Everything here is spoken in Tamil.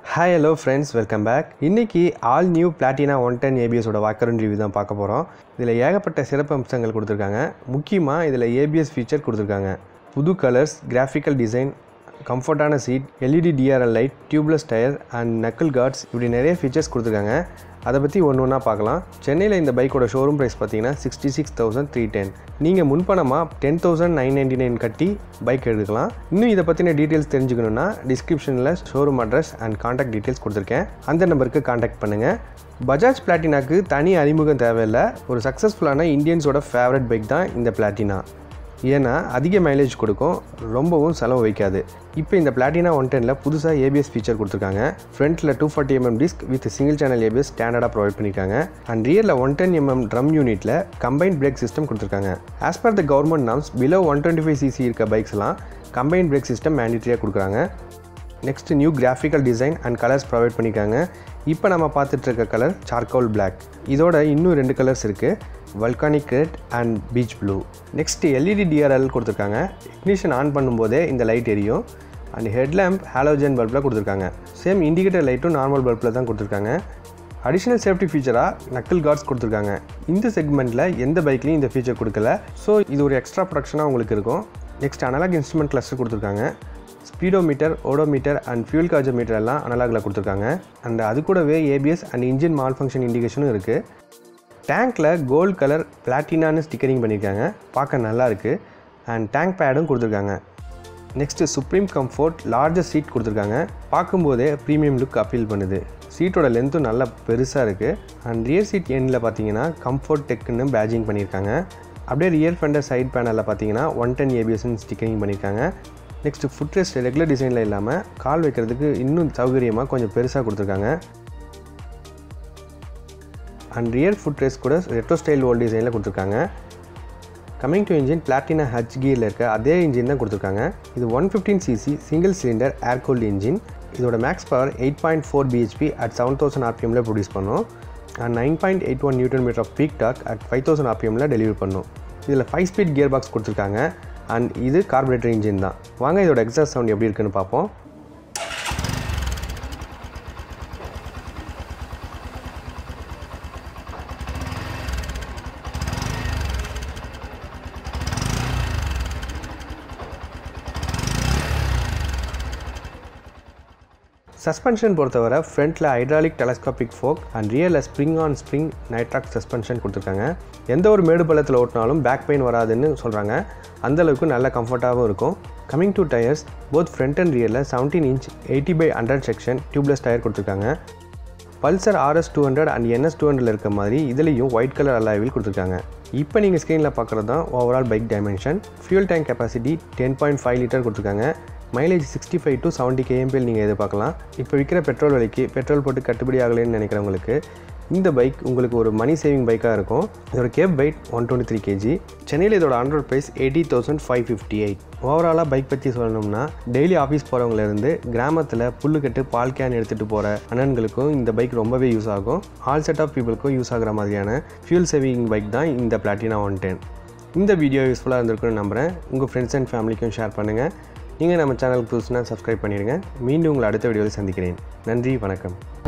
hi hello friends welcome back இன்னைக்கு all new Platina one ten ஏபிஎஸோட வாக்கரன் ரிவ்யூ தான் பார்க்க போகிறோம் இதில் ஏகப்பட்ட சிறப்பு அம்சங்கள் கொடுத்துருக்காங்க முக்கியமாக இதில் ஏபிஎஸ் ஃபீச்சர் கொடுத்துருக்காங்க புது கலர்ஸ் கிராஃபிக்கல் டிசைன் கம்ஃபர்ட்டான seat LED DRL light tubeless tyre and knuckle guards இப்படி நிறைய ஃபீச்சர்ஸ் கொடுத்துருக்காங்க அதை பற்றி ஒன்று ஒன்றா பார்க்கலாம் சென்னையில் இந்த பைக்கோட ஷோரூம் ப்ரைஸ் பார்த்தீங்கன்னா sixty six thousand three ten நீங்கள் முன்பணமாக ten thousand nine ninety nine கட்டி பைக் எடுக்கலாம் இன்னும் இதை பற்றின டீட்டெயில்ஸ் தெரிஞ்சுக்கணுன்னா டிஸ்கிரிப்ஷனில் showroom address and contact details கொடுத்துருக்கேன் அந்த நம்பருக்கு காண்டாக்ட் பண்ணுங்கள் பஜாஜ் பிளாட்டினாக்கு தனி அறிமுகம் தேவையில்லை ஒரு சக்ஸஸ்ஃபுல்லான இந்தியன்ஸோட ஃபேவரட் பைக் தான் இந்த பிளாட்டினா ஏன்னா அதிக மைலேஜ் கொடுக்கும் ரொம்பவும் செலவு வைக்காது இப்போ இந்த பிளாட்டினா ஒன் டெனில் புதுசாக ஏபிஎஸ் ஃபீச்சர் கொடுத்துருக்காங்க ஃப்ரண்ட்டில் two forty mm disc with single channel ABS ஸ்டாண்டர்டாக ப்ரொவைட் பண்ணியிருக்காங்க அண்ட் ரியரில் ஒன் டென் எம்எம் ட்ரம் யூனிட்டில் கம்பைன் பிரேக் சிஸ்டம் கொடுத்துருக்காங்க as per the government norms below one twenty five CC இருக்க பைக்ஸ்லாம் கம்பைன் பிரேக் சிஸ்டம் மேண்டிட்ரியாக கொடுக்குறாங்க next new graphical design and colours provide பண்ணியிருக்காங்க இப்போ நம்ம பார்த்துட்டு இருக்க கலர் சார்கோல் பிளாக் இதோட இன்னும் ரெண்டு கலர்ஸ் இருக்குது volcanic red and beach blue next LED DRL கொடுத்துருக்காங்க இக்னிஷன் ஆன் பண்ணும்போதே இந்த லைட் எரியும் அண்ட் ஹெட்லேம்ப் ஹாலோஜன் பல்பில் கொடுத்துருக்காங்க சேம் இண்டிகேட்டர் லைட்டும் நார்மல் பல்பில் தான் கொடுத்துருக்காங்க அடிஷ்னல் சேஃப்டி ஃபீச்சராக நக்கிள் கார்ட்ஸ் கொடுத்துருக்காங்க இந்த செக்மெண்ட்டில் எந்த பைக்லையும் இந்த ஃபீச்சர் கொடுக்கல ஸோ இது ஒரு எக்ஸ்ட்ரா ப்ரொடக்ஷனாக உங்களுக்கு இருக்கும் நெக்ஸ்ட் அனலாக் இன்ஸ்ட்ருமெண்ட் கிளஸ்டர் கொடுத்துருக்காங்க speedometer odometer and fuel gauge meter எல்லாம் அனலாகில் கொடுத்துருக்காங்க அண்ட் அது கூடவே ABS and engine malfunction இண்டிகேஷனும் இருக்குது டேங்க்கில் கோல்ட் கலர் பிளாட்டினான்னு ஸ்டிக்கரிங் பண்ணியிருக்காங்க பார்க்க நல்லா இருக்குது அண்ட் டேங்க் பேடும் கொடுத்துருக்காங்க next supreme comfort largest seat கொடுத்துருக்காங்க பார்க்கும்போதே ப்ரீமியம் லுக் அப்பீல் பண்ணுது சீட்டோட லென்த்தும் நல்லா பெருசாக இருக்குது அண்ட் ரியர் சீட் எண்டில் பார்த்தீங்கன்னா கம்ஃபோர்ட் டெக்குன்னு பேஜிங் பண்ணியிருக்காங்க அப்படியே ரியர் ஃபெண்டர் சைட் பேனலில் பார்த்தீங்கன்னா ஒன் டென் ஏபிஎஸ்ன்னு ஸ்டிக்கரிங் பண்ணியிருக்காங்க நெக்ஸ்ட்டு ஃபுட் ரெஸ்ட் ரெகுலர் டிசைனில் இல்லாமல் கால் வைக்கிறதுக்கு இன்னும் சௌகரியமாக கொஞ்சம் பெருசாக கொடுத்துருக்காங்க அண்ட் ரியர் ஃபுட் ரெஸ்ட் கூட ரெட்ரோ ஸ்டைல் ஓல்ட் டிசைனில் கொடுத்துருக்காங்க coming to engine Platina H கியரில் இருக்க அதே இன்ஜின் தான் கொடுத்துருக்காங்க இது one fifteen CC single cylinder air cooled engine இதோட max power eight point four BHP at seven thousand ஆர்பிஎம்மில் ப்ரொடியூஸ் பண்ணும் and nine point eight one Newton meter of peak torque at five thousand ஆர்பிஎம்மில் டெலிவரி பண்ணும் இதில் ஃபைவ் ஸ்பீட் கியர் பாக்ஸ் கொடுத்துருக்காங்க அண்ட் இது கார்பரேட்டர் இன்ஜின் தான் வாங்க இதோட எக்ஸாஸ்ட் சவுண்ட் எப்படி இருக்குன்னு பார்ப்போம் சஸ்பென்ஷன் பொறுத்தவரை ஃப்ரண்ட்டில் ஹைட்ராலிக் டெலஸ்கோபிக் ஃபோக் அண்ட் ரியரில் spring on spring nitrox suspension கொடுத்துருக்காங்க எந்த ஒரு மேடு பள்ளத்தில் ஓட்டினாலும் பேக் பெயின் வராதுன்னு சொல்கிறாங்க அந்தளவுக்கு நல்ல கம்ஃபர்ட்டாகவும் இருக்கும் coming to tyres both front and ரியரில் seventeen inch eighty by hundred section tubeless tyre கொடுத்துருக்காங்க Pulsar RS two hundred and NS two hundred இருக்க மாதிரி இதுலேயும் ஒயிட் கலர் அலாவில் கொடுத்துருக்காங்க இப்போ நீங்கள் ஸ்க்ரீனில் பார்க்குறது தான் overall bike dimension fuel tank capacity ten point five litre கொடுத்துருக்காங்க mileage sixty five to seventy KMPL நீங்கள் எதிர்பார்க்கலாம் இப்போ விற்கிற பெட்ரோல் விலைக்கு பெட்ரோல் போட்டு கட்டுப்படி ஆகலைன்னு நினைக்கிறவங்களுக்கு இந்த பைக் உங்களுக்கு ஒரு மணி சேவிங் பைக்காக இருக்கும் இதோட kerb weight one twenty three KG சென்னையில் இதோட on road price eighty thousand five fifty eight ஓவராலாக பைக் பற்றி சொல்லணும்னா டெய்லி ஆஃபீஸ் போகிறவங்கலேருந்து கிராமத்தில் புல்லு கட்டு பால் கேன் எடுத்துகிட்டு போகிற அண்ணன்களுக்கும் இந்த பைக் ரொம்பவே யூஸ் ஆகும் ஆல் செட் ஆஃப் பீப்புளுக்கும் யூஸ் ஆகிற மாதிரியான ஃபியூல் சேவிங் பைக் தான் இந்த பிளாட்டினா ஒன் டென் இந்த வீடியோ யூஸ்ஃபுல்லாக இருந்திருக்குன்னு நம்புகிறேன் உங்கள் ஃப்ரெண்ட்ஸ் அண்ட் ஃபேமிலிக்கும் ஷேர் பண்ணுங்கள் நீங்கள் நம்ம சேனலுக்கு புதுசுனா சப்ஸ்கிரைப் பண்ணிடுங்க மீண்டும் உங்களை அடுத்த வீடியோவில் சந்திக்கிறேன் நன்றி வணக்கம்